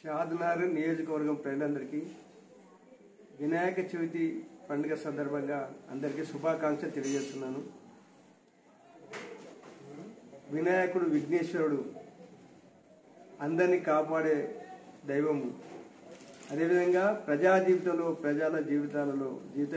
షాద్నగర్ నియోజకవర్గం ప్రజలందరికీ వినాయక చవితి పండుగ సందర్భంగా అందరికీ శుభాకాంక్షలు తెలియజేస్తున్నాను వినాయకుడు విఘ్నేశ్వరుడు అందరినీ కాపాడే దైవము అదేవిధంగా ప్రజా జీవితంలో ప్రజల జీవితాలలో జీవిత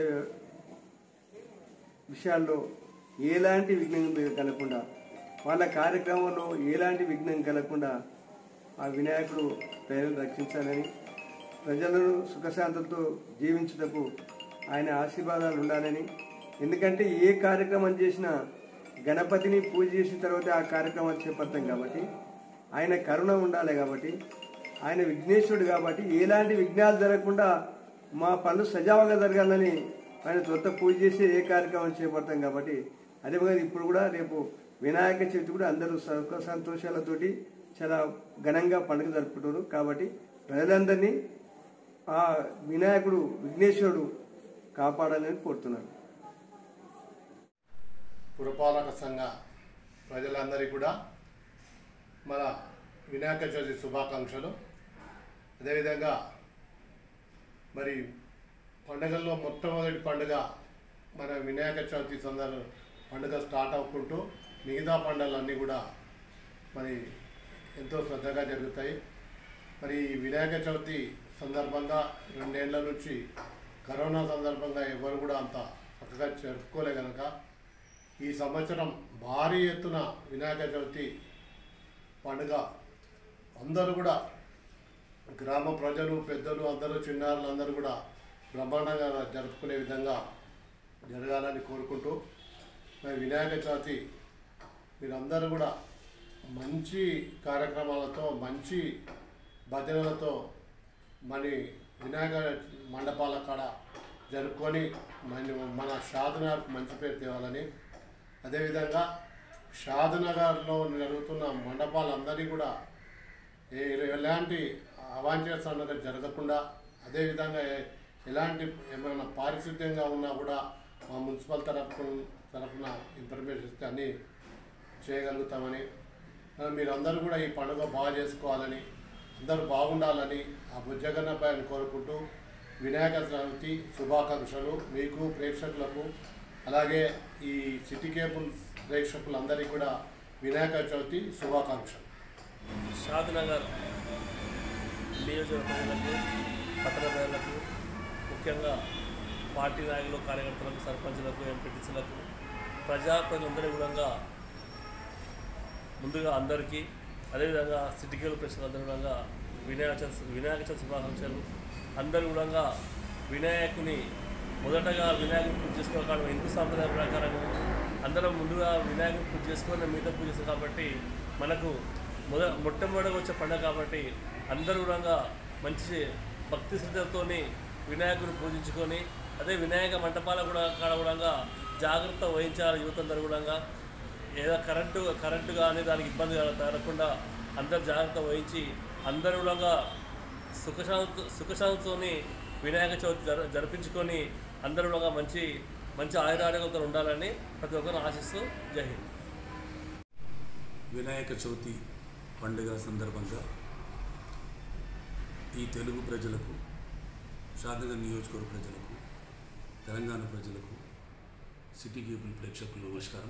విషయాల్లో ఎలాంటి విఘ్నం కలగకుండా వాళ్ళ కార్యక్రమంలో ఎలాంటి విఘ్నం కలగకుండా ఆ వినాయకుడు ప్రజలను రక్షించాలని ప్రజలను సుఖశాంతులతో జీవించుటకు ఆయన ఆశీర్వాదాలు ఉండాలని ఎందుకంటే ఏ కార్యక్రమం చేసినా గణపతిని పూజ చేసిన తర్వాత ఆ కార్యక్రమాలు చేపడతాం కాబట్టి ఆయన కరుణ ఉండాలి కాబట్టి ఆయన విఘ్నేశ్వరుడు కాబట్టి ఎలాంటి విఘ్నాలు జరగకుండా మా పనులు సజావుగా జరగాలని ఆయన త్వరత పూజ చేసి ఏ కార్యక్రమం చేపడతాం కాబట్టి అదేవిధంగా ఇప్పుడు కూడా రేపు వినాయక చవితి కూడా అందరూ సుఖ సంతోషాలతోటి చాలా ఘనంగా పండుగ జరుపుకుంటారు కాబట్టి ప్రజలందరినీ ఆ వినాయకుడు విఘ్నేశ్వరుడు కాపాడాలని కోరుతున్నాను పురపాలక సంఘ ప్రజలందరికీ కూడా మన వినాయక చవితి శుభాకాంక్షలు అదేవిధంగా మరి పండుగల్లో మొట్టమొదటి పండుగ మన వినాయక చవితి సందర్భ పండుగ స్టార్ట్ అవ్వకుంటూ మిగతా పండుగలన్నీ కూడా మరి ఎంతో శ్రద్ధగా జరుగుతాయి మరి ఈ వినాయక చవితి సందర్భంగా రెండేళ్ల నుంచి కరోనా సందర్భంగా ఎవరు కూడా అంత చక్కగా జరుపుకోలే కనుక ఈ సంవత్సరం భారీ ఎత్తున వినాయక చవితి పండుగ అందరూ కూడా గ్రామ ప్రజలు పెద్దలు అందరూ చిన్నారులు అందరూ కూడా బ్రహ్మాండంగా జరుపుకునే విధంగా జరగాలని కోరుకుంటూ మరి వినాయక చవితి మీరందరూ కూడా మంచి కార్యక్రమాలతో మంచి భజనలతో మరి వినాయక మండపాల కాడ జరుపుకొని మన మన షాద్నగర్కు మంచి పేరు తేవాలని అదేవిధంగా షాద్నగర్లో జరుగుతున్న మండపాలందరినీ కూడా ఏ- ఎలాంటి అవాంఛనీయ సంఘటన జరగకుండా అదేవిధంగా ఏ- ఎలాంటి ఏమైనా పారిశుద్ధ్యంగా ఉన్నా కూడా మా మున్సిపల్ తరఫు తరఫున ఇన్ఫర్మేషన్ ఇస్తే అన్నీ చేయగలుగుతామని ఆ, మీరందరూ కూడా ఈ పండుగ బాగా చేసుకోవాలని అందరూ బాగుండాలని ఆ బుజ్జగన్నపైన కోరుకుంటూ వినాయక చవితి శుభాకాంక్షలు మీకు ప్రేక్షకులకు అలాగే ఈ సిటీ కేబుల్ ప్రేక్షకులందరికీ కూడా వినాయక చవితి శుభాకాంక్షలు షాద్నగర్ నియోజకవర్గ ప్రజలకు పట్టణ ప్రజలకు ముఖ్యంగా పార్టీ నాయకులు కార్యకర్తలకు సర్పంచులకు ఎంపీటీసీలకు ప్రజాప్రతినిధులందరి కూడా ముందుగా అందరికీ అదేవిధంగా సిటికల్ ప్రశ్నలందరూ కూడా వినాయక చవితి వినాయక చవితి శుభాకాంక్షలు అందరూ కూడా వినాయకుని మొదటగా వినాయకుని పూజ చేసుకోవడం కారణం హిందూ సాంప్రదాయం ప్రకారం అందరం ముందుగా వినాయకుని పూజ చేసుకొని మిగతా పూజ చేస్తాం కాబట్టి మనకు మొద మొట్టమొదటిగా వచ్చే పండుగ కాబట్టి అందరూ కూడా మంచి భక్తి శ్రద్ధలతోని వినాయకుని పూజించుకొని అదే వినాయక మంటపాల కూడా కాడ కూడా జాగ్రత్త వహించాలి యువత అందరూ కూడా ఏదో కరెంటు కరెంటు కానీ దానికి ఇబ్బంది కలగకుండా అందరు జాగ్రత్త వహించి అందరూ కూడా సుఖశాంతి సుఖశాంతితోని వినాయక చవితి జర జరిపించుకొని అందరూ కూడా మంచి మంచి ఆయురారోగ్యంతో ఉండాలని ప్రతి ఒక్కరు ఆశిస్తూ జై హింద్ వినాయక చవితి పండుగ సందర్భంగా ఈ తెలుగు ప్రజలకు షాద్నగర్ నియోజకవర్గ ప్రజలకు తెలంగాణ ప్రజలకు సిటీ కేబుల్ ప్రేక్షకులు నమస్కారం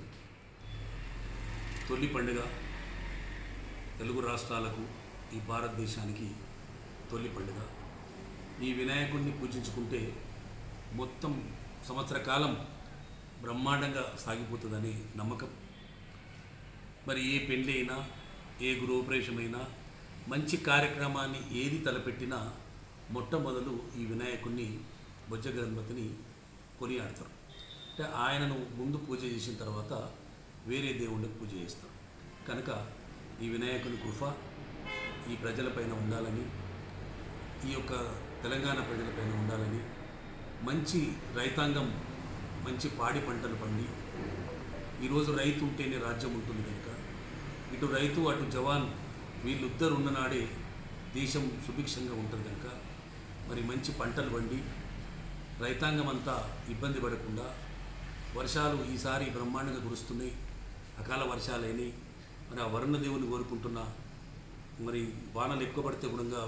తొలి పండుగ తెలుగు రాష్ట్రాలకు ఈ భారతదేశానికి తొలి పండుగ ఈ వినాయకుడిని పూజించుకుంటే మొత్తం సంవత్సర కాలం బ్రహ్మాండంగా సాగిపోతుందని నమ్మకం మరి ఏ పెళ్ళి అయినా ఏ గృహప్రవేశం అయినా మంచి కార్యక్రమాన్ని ఏది తలపెట్టినా మొట్టమొదలు ఈ వినాయకుడిని బొజ్జ గణపతిని కొనియాడతారు అంటే ఆయనను ముందు పూజ చేసిన తర్వాత వేరే దేవుళ్ళకి పూజ చేస్తారు కనుక ఈ వినాయకుని కృప ఈ ప్రజలపైన ఉండాలని ఈ యొక్క తెలంగాణ ప్రజలపైన ఉండాలని మంచి రైతాంగం మంచి పాడి పంటలు పండి ఈరోజు రైతు ఉంటేనే రాజ్యం ఉంటుంది కనుక ఇటు రైతు అటు జవాన్ వీళ్ళిద్దరు ఉన్ననాడే దేశం సుభిక్షంగా ఉంటుంది కనుక మరి మంచి పంటలు పండి రైతాంగం అంతా ఇబ్బంది పడకుండా వర్షాలు ఈసారి బ్రహ్మాండంగా కురుస్తున్నాయి అకాల వర్షాలైనవి మరి ఆ వరుణ దేవుని కోరుకుంటున్నా మరి వానలు ఎక్కువ పడితే కూడా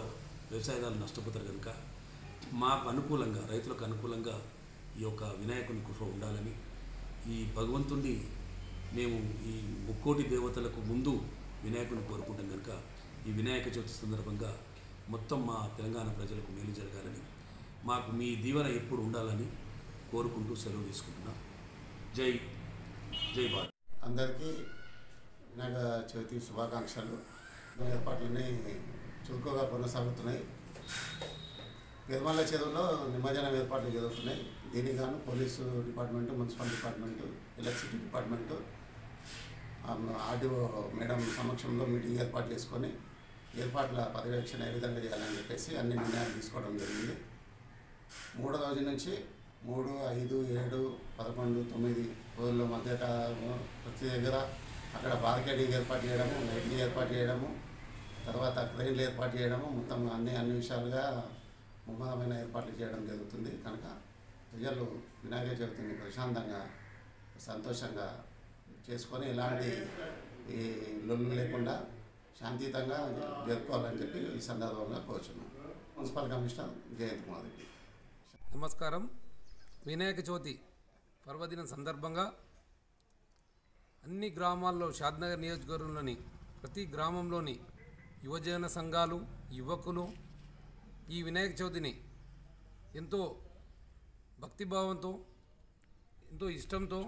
వ్యవసాయదారులు నష్టపోతారు కనుక మాకు అనుకూలంగా రైతులకు అనుకూలంగా ఈ యొక్క వినాయకుని కృప ఉండాలని ఈ భగవంతుణ్ణి మేము ఈ ముక్కోటి దేవతలకు ముందు వినాయకుని కోరుకుంటాం కనుక ఈ వినాయక చవితి సందర్భంగా మొత్తం మా తెలంగాణ ప్రజలకు మేలు జరగాలని మాకు మీ దీవెన ఎప్పుడు ఉండాలని కోరుకుంటూ సెలవు తీసుకుంటున్నాం జై జై భారత్ అందరికీ వినాయక చవితి శుభాకాంక్షలు ఏర్పాట్లన్నీ చురుకుగా కొనసాగుతున్నాయి నిర్మల చెరువులో నిమజ్జనం ఏర్పాట్లు జరుగుతున్నాయి దీనికి గాను police department municipal department electricity department RDO madam సమక్షంలో మీటింగ్ ఏర్పాటు చేసుకొని ఏర్పాట్ల పర్యవేక్షణ ఏ విధంగా చేయాలని చెప్పేసి అన్ని నిర్ణయాలు తీసుకోవడం జరిగింది మూడో రోజు నుంచి మూడు ఐదు ఏడు పదకొండు తొమ్మిది రోజుల మధ్య ప్రతి దగ్గర అక్కడ బార్కెటింగ్ ఏర్పాటు చేయడము లైటింగ్ ఏర్పాటు చేయడము తర్వాత క్రెయిన్లు ఏర్పాటు చేయడము మొత్తం అన్ని అన్ని విషయాలుగా ముమ్మరమైన ఏర్పాట్లు చేయడం జరుగుతుంది కనుక ప్రజలు వినాయక చవితిని ప్రశాంతంగా సంతోషంగా చేసుకొని ఎలాంటి ఈ లొల్లు లేకుండా శాంతియుతంగా జరుపుకోవాలని చెప్పి ఈ సందర్భంగా కోరుచున్నాం మున్సిపల్ కమిషనర్ జయంత్ కుమార్ రెడ్డి నమస్కారం వినాయక చవితి పర్వదినం సందర్భంగా అన్ని గ్రామాల్లో షాద్నగర్ నియోజకవర్గంలోని ప్రతి గ్రామంలోని యువజన సంఘాలు యువకులు ఈ వినాయక చవితిని ఎంతో భక్తిభావంతో ఎంతో ఇష్టంతో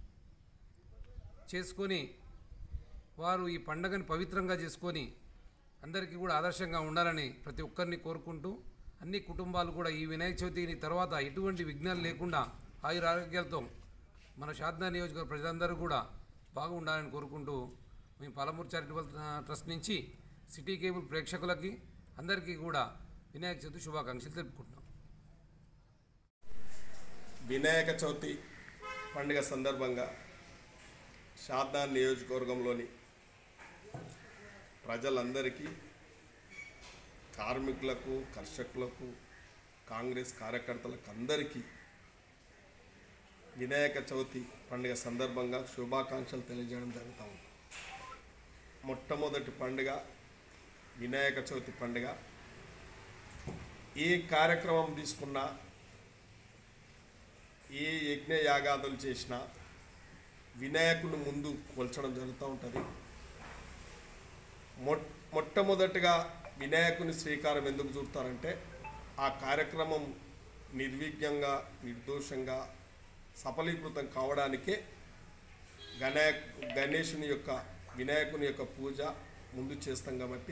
చేసుకొని వారు ఈ పండగని పవిత్రంగా చేసుకొని అందరికీ కూడా ఆదర్శంగా ఉండాలని ప్రతి ఒక్కరిని కోరుకుంటూ అన్ని కుటుంబాలు కూడా ఈ వినాయక చవితిని తర్వాత ఎటువంటి విఘ్నాలు లేకుండా ఆయుర ఆరోగ్యాలతో మన శారదా నియోజకవర్గ ప్రజలందరూ కూడా బాగా ఉండాలని కోరుకుంటూ మేము పాలమూరు చారిటబుల్ ట్రస్ట్ నుంచి సిటీ కేబుల్ ప్రేక్షకులకి అందరికీ కూడా వినాయక చవితి శుభాకాంక్షలు తెలుపుకుంటున్నాం వినాయక చవితి పండుగ సందర్భంగా షాద్దా నియోజకవర్గంలోని ప్రజలందరికీ కార్మికులకు కర్షకులకు కాంగ్రెస్ కార్యకర్తలకు అందరికీ వినాయక చవితి పండుగ సందర్భంగా శుభాకాంక్షలు తెలియజేయడం జరుగుతూ ఉంది మొట్టమొదటి పండుగ వినాయక చవితి పండుగ ఏ కార్యక్రమం తీసుకున్నా ఏ యజ్ఞ యాగాదులు చేసినా వినాయకుని ముందు కొల్చడం జరుగుతూ ఉంటుంది మొ మొట్టమొదటిగా వినాయకుని శ్రీకారం ఎందుకు చూడతారంటే ఆ కార్యక్రమం నిర్విఘ్నంగా నిర్దోషంగా సఫలీకృతం కావడానికే గణయ గణేషుని యొక్క వినాయకుని యొక్క పూజ ముందు చేస్తాం కాబట్టి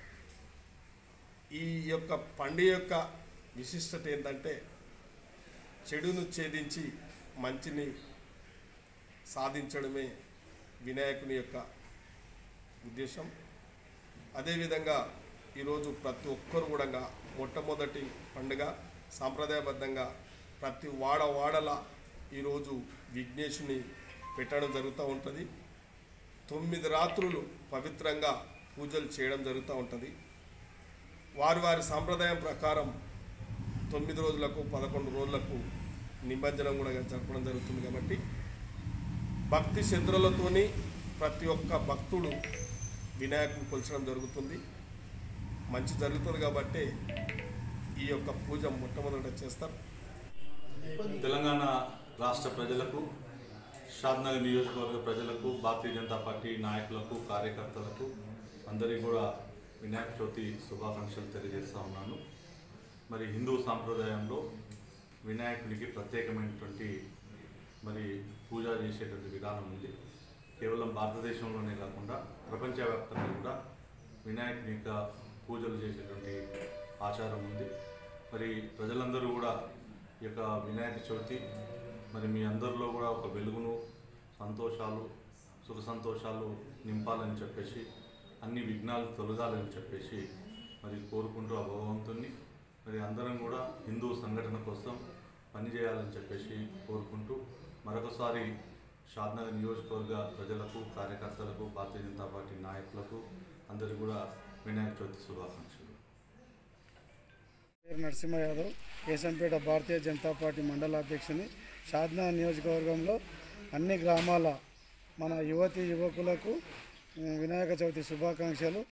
ఈ యొక్క పండుగ యొక్క విశిష్టత ఏంటంటే చెడును ఛేదించి మంచిని సాధించడమే వినాయకుని యొక్క ఉద్దేశం అదేవిధంగా ఈరోజు ప్రతి ఒక్కరు కూడా మొట్టమొదటి పండుగ సాంప్రదాయబద్ధంగా ప్రతి వాడ వాడల ఈరోజు విఘ్నేశుని పెట్టడం జరుగుతూ ఉంటుంది తొమ్మిది రాత్రులు పవిత్రంగా పూజలు చేయడం జరుగుతూ ఉంటుంది వారి వారి సాంప్రదాయం ప్రకారం తొమ్మిది రోజులకు పదకొండు రోజులకు నిమజ్జనం కూడా జరపడం జరుగుతుంది కాబట్టి భక్తి శ్రద్ధలతోని ప్రతి ఒక్క భక్తుడు వినాయకుని కొలిచడం జరుగుతుంది మంచి జరుగుతుంది కాబట్టి ఈ యొక్క పూజ మొట్టమొదట చేస్తారు తెలంగాణ రాష్ట్ర ప్రజలకు షాద్నగర్ నియోజకవర్గ ప్రజలకు భారతీయ జనతా పార్టీ నాయకులకు కార్యకర్తలకు అందరికీ కూడా వినాయక చవితి శుభాకాంక్షలు తెలియజేస్తా ఉన్నాను మరి హిందూ సాంప్రదాయంలో వినాయకుడికి ప్రత్యేకమైనటువంటి మరి పూజ చేసేటువంటి విధానం ఉంది కేవలం భారతదేశంలోనే కాకుండా ప్రపంచవ్యాప్తంగా కూడా వినాయకుని యొక్క పూజలు చేసేటువంటి ఆచారం ఉంది మరి ప్రజలందరూ కూడా ఈ యొక్క వినాయక చవితి మరి మీ అందరిలో కూడా ఒక వెలుగును సంతోషాలు సుఖ సంతోషాలు నింపాలని చెప్పేసి అన్ని విఘ్నాలు తొలగాలని చెప్పేసి మరి కోరుకుంటూ ఆ భగవంతుణ్ణి మరి అందరం కూడా హిందూ సంఘటన కోసం పనిచేయాలని చెప్పేసి కోరుకుంటూ మరొకసారి షాద్నగర్ నియోజకవర్గ ప్రజలకు కార్యకర్తలకు భారతీయ జనతా పార్టీ నాయకులకు అందరికీ కూడా వినాయక చవితి శుభాకాంక్షలు పేరు నరసింహ యాదవ్ కేశంపేట భారతీయ జనతా పార్టీ మండల అధ్యక్షుని షాద్నా నియోజకవర్గంలో అన్ని గ్రామాల మన యువతి యువకులకు ఉమ్, వినాయక చవితి శుభాకాంక్షలు